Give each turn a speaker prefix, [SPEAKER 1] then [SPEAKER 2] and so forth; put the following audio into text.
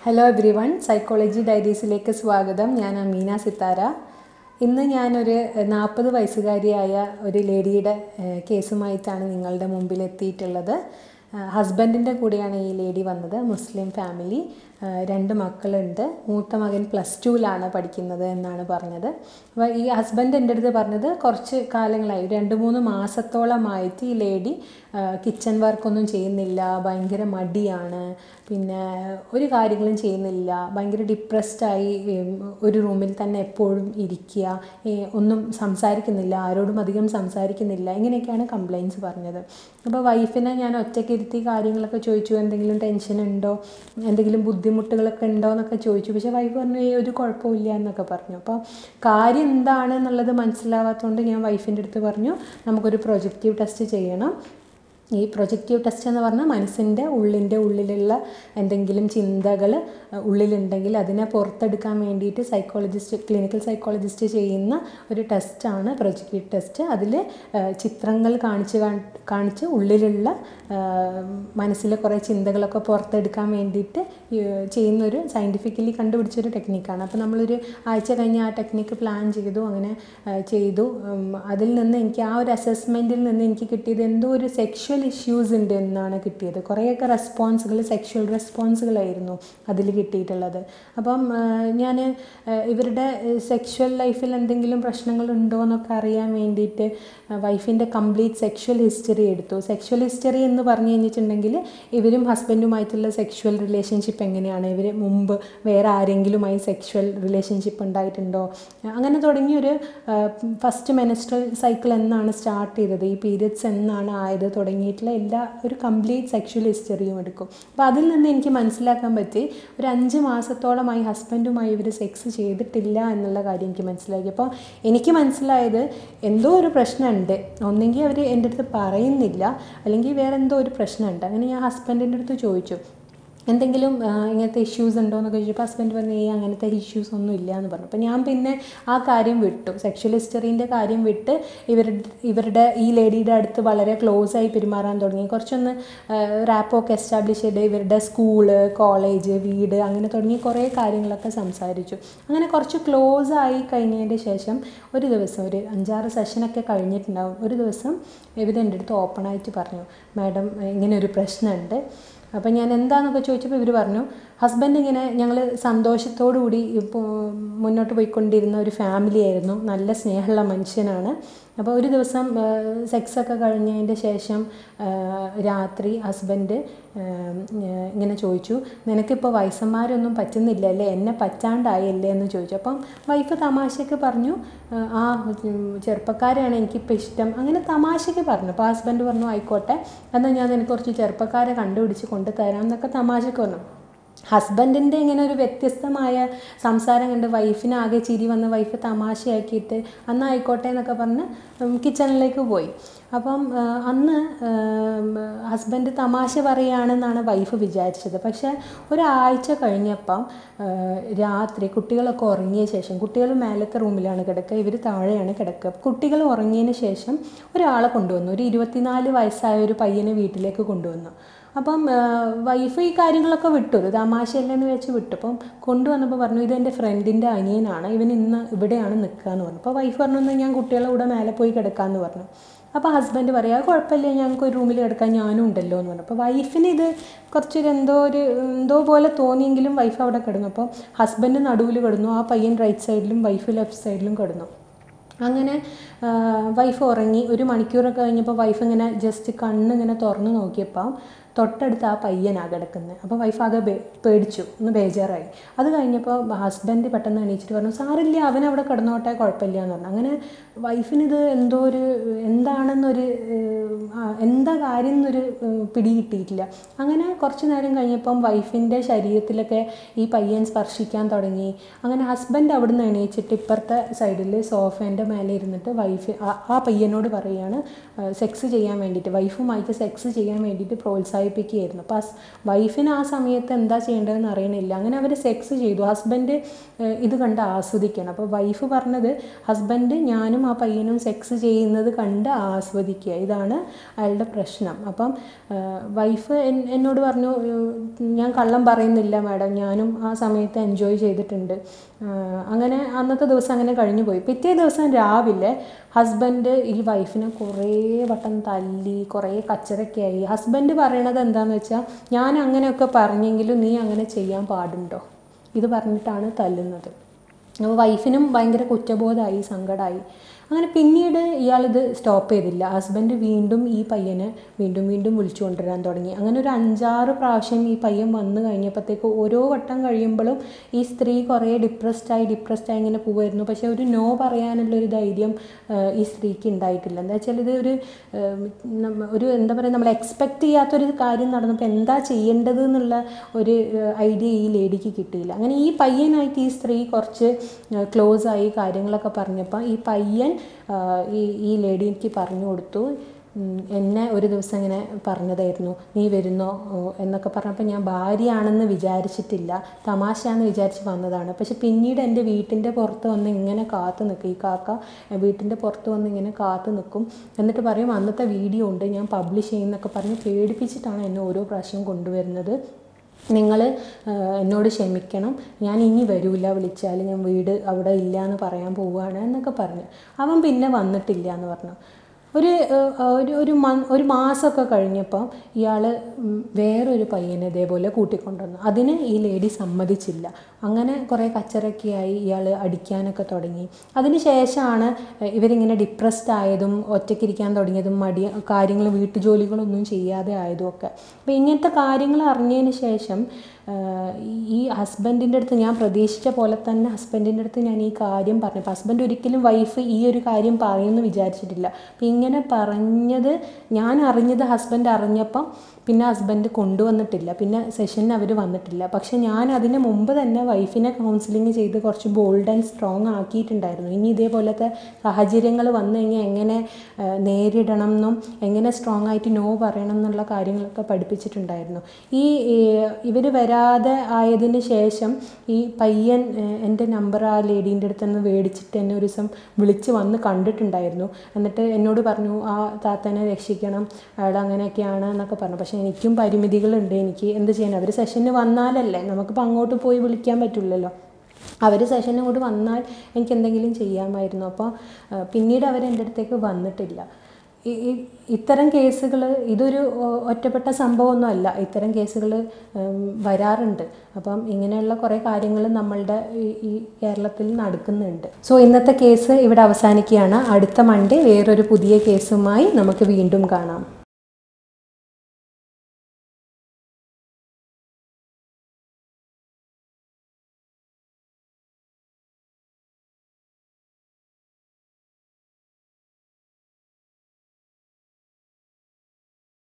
[SPEAKER 1] hello everyone psychology ഡയറീസിലേക്ക് സ്വാഗതം ഞാൻ അമീന സിത്താര ഇന്ന് ഞാനൊരു നാൽപ്പത് വയസ്സുകാരിയായ ഒരു ലേഡിയുടെ ഏഹ്, കേസുമായിട്ടാണ് നിങ്ങളുടെ മുമ്പിൽ എത്തിയിട്ടുള്ളത് ഹസ്ബൻഡിൻ്റെ കൂടെയാണ് ഈ ലേഡി വന്നത് മുസ്ലിം ഫാമിലി ഏഹ്, രണ്ട് മക്കളുണ്ട് മൂത്ത മകൻ പ്ലസ് ടുവിലാണ് പഠിക്കുന്നത് എന്നാണ് പറഞ്ഞത് അപ്പോൾ ഈ ഹസ്ബൻഡ് എൻ്റെ അടുത്ത് പറഞ്ഞത് കുറച്ച് കാലങ്ങളായി ഒരു രണ്ട് മൂന്ന് മാസത്തോളമായിട്ട് ഈ ലേഡി കിച്ചൺ വർക്കൊന്നും ചെയ്യുന്നില്ല ഭയങ്കര മടിയാണ് പിന്നെ ഒരു കാര്യങ്ങളും ചെയ്യുന്നില്ല ഭയങ്കര ഡിപ്രസ്ഡായി ഒരു റൂമിൽ തന്നെ എപ്പോഴും ഇരിക്കുക ഏ, ഒന്നും സംസാരിക്കുന്നില്ല ആരോടും അധികം സംസാരിക്കുന്നില്ല ഇങ്ങനെയൊക്കെയാണ് കംപ്ലയിൻറ്റ്സ് പറഞ്ഞത് അപ്പോൾ വൈഫിനെ ഞാൻ ഒറ്റയ്ക്ക് ഇരുത്തി കാര്യങ്ങളൊക്കെ ചോദിച്ചു എന്തെങ്കിലും ടെൻഷൻ ഉണ്ടോ എന്തെങ്കിലും ബുദ്ധിമുട്ടുകളൊക്കെ ഉണ്ടോ എന്നൊക്കെ ചോദിച്ചു പക്ഷേ വൈഫ് പറഞ്ഞു "ഏയ് ഒരു കുഴപ്പമില്ല എന്നൊക്കെ പറഞ്ഞു അപ്പോൾ കാര്യം എന്താണ് എന്നുള്ളത് മനസ്സിലാവാത്തതുകൊണ്ട് ഞാൻ വൈഫിൻ്റെ അടുത്ത് പറഞ്ഞു നമുക്കൊരു പ്രൊജക്റ്റീവ് ടെസ്റ്റ് ചെയ്യണം ഈ പ്രൊജക്റ്റീവ് ടെസ്റ്റ് എന്ന് പറഞ്ഞാൽ മനസ്സിൻ്റെ ഉള്ളിൻ്റെ ഉള്ളിലുള്ള എന്തെങ്കിലും ചിന്തകൾ ഉള്ളിലുണ്ടെങ്കിൽ അതിനെ പുറത്തെടുക്കാൻ വേണ്ടിയിട്ട് സൈക്കോളജിസ്റ്റ് ക്ലിനിക്കൽ സൈക്കോളജിസ്റ്റ് ചെയ്യുന്ന ഒരു ടെസ്റ്റാണ് പ്രൊജക്റ്റീവ് ടെസ്റ്റ് അതിൽ ചിത്രങ്ങൾ കാണിച്ച് കാൺ- കാണിച്ച് ഉള്ളിലുള്ള ആ, മനസ്സിലെ കുറേ ചിന്തകളൊക്കെ പുറത്തെടുക്കാൻ വേണ്ടിയിട്ട് ഈ ചെയ്യുന്നൊരു സയൻറ്റിഫിക്കലി കണ്ടുപിടിച്ചൊരു ടെക്നിക്കാണ് അപ്പോൾ നമ്മളൊരു ആഴ്ച കഴിഞ്ഞ് ആ ടെക്നിക്ക് പ്ലാൻ ചെയ്തു അങ്ങനെ ആ, ചെയ്തു ഉം, അതിൽ നിന്ന് എനിക്ക് ആ ഒരു അസസ്മെൻറ്റിൽ നിന്ന് എനിക്ക് കിട്ടിയത് എന്തോ ഒരു സെക്ഷൽ ഇഷ്യൂസ് ഉണ്ട് എന്നാണ് കിട്ടിയത് കുറേയൊക്കെ റെസ്പോൺസുകൾ സെക്ഷൽ റെസ്പോൺസുകളായിരുന്നു അതിൽ കിട്ടിയിട്ടുള്ളത് അപ്പം ഞാൻ ഇവരുടെ സെക്ഷൽ ലൈഫിൽ എന്തെങ്കിലും പ്രശ്നങ്ങളുണ്ടോ എന്നൊക്കെ അറിയാൻ വേണ്ടിയിട്ട് വൈഫിൻ്റെ കംപ്ലീറ്റ് സെക്ഷൽ ഹിസ്റ്ററി എടുത്തു സെക്ഷൽ ഹിസ്റ്ററി എന്ന് പറഞ്ഞു കഴിഞ്ഞിട്ടുണ്ടെങ്കിൽ ഇവരും ഹസ്ബൻഡുമായിട്ടുള്ള സെക്ഷൽ റിലേഷൻഷിപ്പ് എങ്ങനെയാണ് ഇവർ മുമ്പ് വേറെ ആരെങ്കിലുമായി സെക്ഷൽ റിലേഷൻഷിപ്പ് ഉണ്ടായിട്ടുണ്ടോ അങ്ങനെ തുടങ്ങിയൊരു ഫസ്റ്റ് മെനസ്ട്രൽ സൈക്കിൾ എന്നാണ് സ്റ്റാർട്ട് ചെയ്തത് ഈ പീരിയഡ്സ് എന്നാണ് ആയത് തുടങ്ങിയിട്ടുള്ള എല്ലാ ഒരു കംപ്ലീറ്റ് സെക്ഷൽ ഹിസ്റ്ററിയും എടുക്കും അപ്പോൾ അതിൽ നിന്ന് എനിക്ക് മനസ്സിലാക്കാൻ പറ്റി ഒരു അഞ്ച് മാസത്തോളമായി ഹസ്ബൻഡുമായി ഇവർ സെക്സ് ചെയ്തിട്ടില്ല എന്നുള്ള കാര്യം എനിക്ക് മനസ്സിലാക്കി അപ്പോൾ എനിക്ക് മനസ്സിലായത് എന്തോ ഒരു പ്രശ്നമുണ്ട് ഒന്നെങ്കിൽ അവർ എൻ്റെ അടുത്ത് പറയുന്നില്ല അല്ലെങ്കിൽ വേറെ എന്തോ ഒരു പ്രശ്നമുണ്ട് അങ്ങനെ ഞാൻ ഹസ്ബൻഡിൻ്റെ അടുത്ത് ചോദിച്ചു എന്തെങ്കിലും ആ, ഇങ്ങനത്തെ ഇഷ്യൂസ് ഉണ്ടോ എന്നൊക്കെ ചോദിച്ചപ്പോൾ ഹസ്ബൻഡ് പറഞ്ഞു ഈ അങ്ങനത്തെ ഇഷ്യൂസ് ഒന്നും ഇല്ല എന്ന് പറഞ്ഞു അപ്പോൾ ഞാൻ പിന്നെ ആ കാര്യം വിട്ടു സെക്ഷൽ ഹിസ്റ്ററീൻ്റെ കാര്യം വിട്ട് ഇവരുടെ ഇവരുടെ ഈ ലേഡിയുടെ അടുത്ത് വളരെ ക്ലോസ് ആയി പെരുമാറാൻ തുടങ്ങി കുറച്ചൊന്ന് റാപ്പൊക്കെ എസ്റ്റാബ്ലിഷ് ചെയ്ത് ഇവരുടെ സ്കൂള് കോളേജ് വീട് അങ്ങനെ തുടങ്ങി കുറേ കാര്യങ്ങളൊക്കെ സംസാരിച്ചു അങ്ങനെ കുറച്ച് ക്ലോസ് ആയി കഴിഞ്ഞതിൻ്റെ ശേഷം ഒരു ദിവസം ഒരു അഞ്ചാറ് സെഷനൊക്കെ കഴിഞ്ഞിട്ടുണ്ടാവും ഒരു ദിവസം ഇവരെൻ്റെ അടുത്ത് ഓപ്പണായിട്ട് പറഞ്ഞു മാഡം ഇങ്ങനെ ഒരു പ്രശ്നമുണ്ട് അപ്പം ഞാൻ എന്താണെന്നൊക്കെ ചോദിച്ചപ്പോൾ ഇവർ പറഞ്ഞു ഹസ്ബൻഡ് ഇങ്ങനെ ഞങ്ങൾ സന്തോഷത്തോടു കൂടി ഇപ്പോൾ മുന്നോട്ട് പോയിക്കൊണ്ടിരുന്ന ഒരു ഫാമിലി ആയിരുന്നു നല്ല സ്നേഹമുള്ള മനുഷ്യനാണ് അപ്പോൾ ഒരു ദിവസം സെക്സ് ഒക്കെ കഴിഞ്ഞതിൻ്റെ ശേഷം ആ, രാത്രി ഹസ്ബൻഡ് ഇങ്ങനെ ചോദിച്ചു നിനക്കിപ്പോൾ വയസ്സന്മാരൊന്നും പറ്റുന്നില്ല അല്ലേ എന്നെ പറ്റാണ്ടായല്ലേ എന്ന് ചോദിച്ചു അപ്പം വൈഫ് തമാശയ്ക്ക് പറഞ്ഞു ആ, ആ ഉം, ചെറുപ്പക്കാരെയാണ് എനിക്കിപ്പോൾ ഇഷ്ടം അങ്ങനെ തമാശയ്ക്ക് പറഞ്ഞു അപ്പോൾ ഹസ്ബൻഡ് പറഞ്ഞു ആയിക്കോട്ടെ എന്നാൽ ഞാൻ നിനക്ക് കുറച്ച് ചെറുപ്പക്കാരെ കണ്ടുപിടിച്ച് കൊണ്ടുതരാം എന്നൊക്കെ തമാശയ്ക്ക് പറഞ്ഞു ഹസ്ബൻഡിൻ്റെ ഇങ്ങനെ ഒരു വ്യത്യസ്തമായ സംസാരം കണ്ട് വൈഫിന് ആകെ ചിരി വന്ന് വൈഫ് തമാശയാക്കിയിട്ട് അന്ന് ആയിക്കോട്ടെ എന്നൊക്കെ പറഞ്ഞ് കിച്ചണിലേക്ക് പോയി അപ്പം ആ, അന്ന് ഹസ്ബൻഡ് തമാശ പറയുകയാണെന്നാണ് വൈഫ് വിചാരിച്ചത് പക്ഷേ ഒരാഴ്ച കഴിഞ്ഞപ്പം ആ, രാത്രി കുട്ടികളൊക്കെ ഉറങ്ങിയ ശേഷം കുട്ടികൾ മേലത്തെ റൂമിലാണ് കിടക്കുക ഇവർ താഴെയാണ് കിടക്കുക കുട്ടികൾ ഉറങ്ങിയതിന് ശേഷം ഒരാളെ കൊണ്ടുവന്നു ഒരു ഇരുപത്തിനാല് വയസ്സായ ഒരു പയ്യനെ വീട്ടിലേക്ക് കൊണ്ടുവന്നു അപ്പം ആ, വൈഫ് ഈ കാര്യങ്ങളൊക്കെ വിട്ടു ഇത് തമാശയല്ലെന്ന് വെച്ച് വിട്ടു അപ്പം കൊണ്ടുവന്നപ്പോൾ പറഞ്ഞു ഇത് എൻ്റെ ഫ്രണ്ടിൻ്റെ അനിയനാണ് ഇവൻ ഇന്ന് ഇവിടെയാണ് നിൽക്കുക എന്ന് പറഞ്ഞു അപ്പോൾ വൈഫ് പറഞ്ഞു "എന്നാ ഞാൻ കുട്ടികളുടെ കൂടെ മേലെ പോയി കിടക്കാമെന്ന് പറഞ്ഞു അപ്പോൾ ഹസ്ബൻഡ് പറയാം "അത് കുഴപ്പമില്ല ഞങ്ങൾക്ക് ഒരു റൂമിൽ കിടക്കാൻ ഞാനും ഉണ്ടല്ലോ എന്ന് പറഞ്ഞു അപ്പോൾ വൈഫിന് ഇത് കുറച്ചൊരു എന്തോ ഒരു എന്തോ പോലെ തോന്നിയെങ്കിലും വൈഫ് അവിടെ കിടന്നു അപ്പോൾ ഹസ്ബൻഡ് നടുവിൽ കിടന്നു ആ പയ്യൻ റൈറ്റ് സൈഡിലും വൈഫ് ലെഫ്റ്റ് സൈഡിലും കിടന്നു അങ്ങനെ ആ, വൈഫ് ഉറങ്ങി ഒരു മണിക്കൂറൊക്കെ കഴിഞ്ഞപ്പോൾ വൈഫ് ഇങ്ങനെ ജസ്റ്റ് കണ്ണിങ്ങനെ തുറന്ന് നോക്കിയപ്പോൾ തൊട്ടടുത്ത് ആ പയ്യനാണ് കിടക്കുന്നത് അപ്പോൾ വൈഫ് ആകെ ബേ- പേടിച്ചു ഒന്ന് ബേജാറായി അത് കഴിഞ്ഞപ്പോൾ ഹസ്ബൻഡ് പെട്ടെന്ന് എണീച്ചിട്ട് പറഞ്ഞു സാറില്ല അവൻ അവിടെ കിടന്നോട്ടെ കുഴപ്പമില്ല എന്ന് പറഞ്ഞു അങ്ങനെ വൈഫിനിത് എന്തോ ഒരു എന്താണെന്നൊരു ഏഹ്, ആ, എന്താ കാര്യം എന്നൊരു ഏഹ്, പിടി കിട്ടിയിട്ടില്ല അങ്ങനെ കുറച്ച് നേരം കഴിഞ്ഞപ്പം വൈഫിൻ്റെ ശരീരത്തിലൊക്കെ ഈ പയ്യൻ സ്പർശിക്കാൻ തുടങ്ങി അങ്ങനെ ഹസ്ബൻഡ് അവിടുന്ന് എണീച്ചിട്ട് ഇപ്പുറത്തെ സൈഡിൽ സോഫേൻ്റെ മേലെ ഇരുന്നിട്ട് വൈഫ് വൈഫ് ആ- ആ പയ്യനോട് പറയുകയാണ് സെക്സ് ചെയ്യാൻ വേണ്ടിയിട്ട് വൈഫുമായിട്ട് സെക്സ് ചെയ്യാൻ വേണ്ടിയിട്ട് പ്രോത്സാഹിപ്പിക്കുകയായിരുന്നു അപ്പോൾ ഹസ് വൈഫിന് ആ സമയത്ത് എന്താ ചെയ്യേണ്ടതെന്ന് അറിയണില്ല അങ്ങനെ അവർ സെക്സ് ചെയ്തു ഹസ്ബൻഡ് ഇത് കണ്ട് ആസ്വദിക്കണം അപ്പോൾ വൈഫ് പറഞ്ഞത് ഹസ്ബൻഡ് ഞാനും ആ പയ്യനും സെക്സ് ചെയ്യുന്നത് കണ്ട് ആസ്വദിക്കുക ഇതാണ് അയാളുടെ പ്രശ്നം അപ്പം വൈഫ് എന്നോട് പറഞ്ഞു "ഏഹ്, ഞാൻ കള്ളം പറയുന്നില്ല മാഡം ഞാനും ആ സമയത്ത് എൻജോയ് ചെയ്തിട്ടുണ്ട് ആഹ് അങ്ങനെ അന്നത്തെ ദിവസം അങ്ങനെ കഴിഞ്ഞു പോയി പിറ്റേ ദിവസം രാവിലെ ഹസ്ബൻഡ് ഈ വൈഫിനെ കുറേ വട്ടം തല്ലി കുറേ കച്ചറൊക്കെയായി ഹസ്ബൻഡ് പറയണത് എന്താണെന്ന് വെച്ചാൽ ഞാൻ അങ്ങനെയൊക്കെ പറഞ്ഞെങ്കിലും നീ അങ്ങനെ ചെയ്യാൻ പാടുണ്ടോ ഇത് പറഞ്ഞിട്ടാണ് തല്ലുന്നത് അപ്പോൾ വൈഫിനും ഭയങ്കര കുറ്റബോധമായി സങ്കടമായി അങ്ങനെ പിന്നീട് ഇയാളിത് സ്റ്റോപ്പ് ചെയ്തില്ല ഹസ്ബൻഡ് വീണ്ടും ഈ പയ്യനെ വീണ്ടും വീണ്ടും വിളിച്ചു കൊണ്ടുവരാൻ തുടങ്ങി അങ്ങനെ ഒരു അഞ്ചാറ് പ്രാവശ്യം ഈ പയ്യൻ വന്നു കഴിഞ്ഞപ്പോഴത്തേക്ക് ഓരോ വട്ടം കഴിയുമ്പോഴും ഈ സ്ത്രീ കുറേ ഡിപ്രസ്ഡായി ഡിപ്രസ്ഡായി ഇങ്ങനെ പോവായിരുന്നു പക്ഷേ ഒരു നോ പറയാനുള്ളൊരു ധൈര്യം ആ, ഈ സ്ത്രീക്ക് ഉണ്ടായിട്ടില്ല എന്താ വെച്ചാൽ ഇത് ഒരു ആ, നമ്മ- ഒരു എന്താ പറയുക നമ്മൾ എക്സ്പെക്റ്റ് ചെയ്യാത്തൊരു കാര്യം നടന്നപ്പോൾ എന്താ ചെയ്യേണ്ടത് എന്നുള്ള ഒരു ഐഡിയ ഈ ലേഡിക്ക് കിട്ടിയില്ല അങ്ങനെ ഈ പയ്യനായിട്ട് ഈ സ്ത്രീ കുറച്ച് ക്ലോസ് ആയി കാര്യങ്ങളൊക്കെ പറഞ്ഞപ്പോൾ ഈ പയ്യൻ ആ, ഈ ഈ ലേഡി എനിക്ക് പറഞ്ഞു കൊടുത്തു ഉം, എന്നെ ഒരു ദിവസം ഇങ്ങനെ പറഞ്ഞതായിരുന്നു നീ വരുന്നോ ഓ, എന്നൊക്കെ പറഞ്ഞപ്പോൾ ഞാൻ ഭാര്യയാണെന്ന് വിചാരിച്ചിട്ടില്ല തമാശയാണെന്ന് വിചാരിച്ച് വന്നതാണ് പക്ഷെ പിന്നീട് എൻ്റെ വീട്ടിൻ്റെ പുറത്ത് വന്ന് ഇങ്ങനെ കാത്തു നിൽക്കും ഈ കാക്ക എ, വീട്ടിൻ്റെ പുറത്ത് വന്ന് ഇങ്ങനെ കാത്തു നിൽക്കും എന്നിട്ട് പറയും അന്നത്തെ വീഡിയോ ഉണ്ട് ഞാൻ പബ്ലിഷ് ചെയ്യുന്നൊക്കെ പറഞ്ഞ് പേടിപ്പിച്ചിട്ടാണ് എന്നെ ഓരോ പ്രാവശ്യം കൊണ്ടുവരുന്നത് നിങ്ങൾ എന്നോട് ക്ഷമിക്കണം ഞാൻ ഇനി വരൂല വിളിച്ചാൽ ഞാൻ വീട് അവിടെ ഇല്ല എന്ന് പറയാൻ പോവുകയാണ് എന്നൊക്കെ പറഞ്ഞു അവൻ പിന്നെ വന്നിട്ടില്ല എന്ന് പറഞ്ഞു ഒരു ഏഹ്, ഒരു ഒരു മൻ ഒരു മാസമൊക്കെ കഴിഞ്ഞപ്പോൾ ഇയാൾ വേറൊരു പയ്യനെ ഇതേപോലെ കൂട്ടിക്കൊണ്ടുവന്നു അതിന് ഈ ലേഡി സമ്മതിച്ചില്ല അങ്ങനെ കുറേ കച്ചറൊക്കെയായി ഇയാൾ അടിക്കാനൊക്കെ തുടങ്ങി അതിന് ശേഷമാണ് ഇവരിങ്ങനെ ഡിപ്രസ്ഡ് ആയതും ഒറ്റയ്ക്കിരിക്കാൻ തുടങ്ങിയതും മടി കാര്യങ്ങൾ വീട്ടുജോലികളൊന്നും ചെയ്യാതെ ആയതും ഒക്കെ അപ്പോൾ ഇങ്ങനത്തെ കാര്യങ്ങൾ അറിഞ്ഞതിന് ശേഷം ആഹ് ഈ ഹസ്ബൻഡിൻ്റെ അടുത്ത് ഞാൻ പ്രതീക്ഷിച്ച പോലെ തന്നെ ഹസ്ബൻഡിൻ്റെ അടുത്ത് ഞാൻ ഈ കാര്യം പറഞ്ഞു അപ്പോൾ ഹസ്ബൻഡ് ഒരിക്കലും വൈഫ് ഈ ഒരു കാര്യം പറയുമെന്ന് വിചാരിച്ചിട്ടില്ല അപ്പം ഇങ്ങനെ പറഞ്ഞത് ഞാൻ അറിഞ്ഞത് ഹസ്ബൻഡ് അറിഞ്ഞപ്പം പിന്നെ ഹസ്ബൻഡ് കൊണ്ടുവന്നിട്ടില്ല പിന്നെ സെഷന് അവർ വന്നിട്ടില്ല പക്ഷെ ഞാൻ അതിന് മുമ്പ് തന്നെ വൈഫിനെ കൗൺസിലിംഗ് ചെയ്ത് കുറച്ച് ബോൾഡ് ആൻഡ് സ്ട്രോങ് ആക്കിയിട്ടുണ്ടായിരുന്നു ഇനി ഇതേപോലത്തെ സാഹചര്യങ്ങൾ വന്നു കഴിഞ്ഞാൽ എങ്ങനെ ആ, നേരിടണം എന്നും എങ്ങനെ സ്ട്രോങ് ആയിട്ട് നോ പറയണം എന്നുള്ള കാര്യങ്ങളൊക്കെ പഠിപ്പിച്ചിട്ടുണ്ടായിരുന്നു ഈ ഇവർ വരാതെ ആയതിന് ശേഷം ഈ പയ്യൻ ഏഹ്, എൻ്റെ നമ്പർ ആ ലേഡീൻ്റെ അടുത്ത് നിന്ന് മേടിച്ചിട്ട് എന്നെ ഒരു ദിവസം വിളിച്ച് വന്ന് കണ്ടിട്ടുണ്ടായിരുന്നു എന്നിട്ട് എന്നോട് പറഞ്ഞു ആ താത്തനെ രക്ഷിക്കണം അയാൾ അങ്ങനെയൊക്കെയാണ് എന്നൊക്കെ പറഞ്ഞു പക്ഷേ എനിക്കും പരിമിതികളുണ്ട് എനിക്ക് എന്ത് ചെയ്യാൻ അവർ സെഷന് വന്നാലല്ലേ നമുക്കിപ്പോൾ അങ്ങോട്ട് പോയി വിളിക്കാൻ പറ്റില്ലല്ലോ അവർ സെഷന് ഇങ്ങോട്ട് വന്നാൽ എനിക്ക് എന്തെങ്കിലും ചെയ്യാമായിരുന്നു അപ്പോൾ ആ, പിന്നീട് അവർ എൻ്റെ അടുത്തേക്ക് വന്നിട്ടില്ല ഈ- ഈ- ഇത്തരം കേസുകൾ ഇതൊരു ഒ- ഒറ്റപ്പെട്ട സംഭവമൊന്നും അല്ല ഇത്തരം കേസുകൾ വരാറുണ്ട് അപ്പം ഇങ്ങനെയുള്ള കുറേ കാര്യങ്ങൾ നമ്മളുടെ ഈ- ഈ കേരളത്തിൽ നടക്കുന്നുണ്ട് സോ ഇന്നത്തെ കേസ് ഇവിടെ അവസാനിക്കുകയാണ് അടുത്ത മൺഡേ വേറൊരു പുതിയ കേസുമായി നമുക്ക് വീണ്ടും കാണാം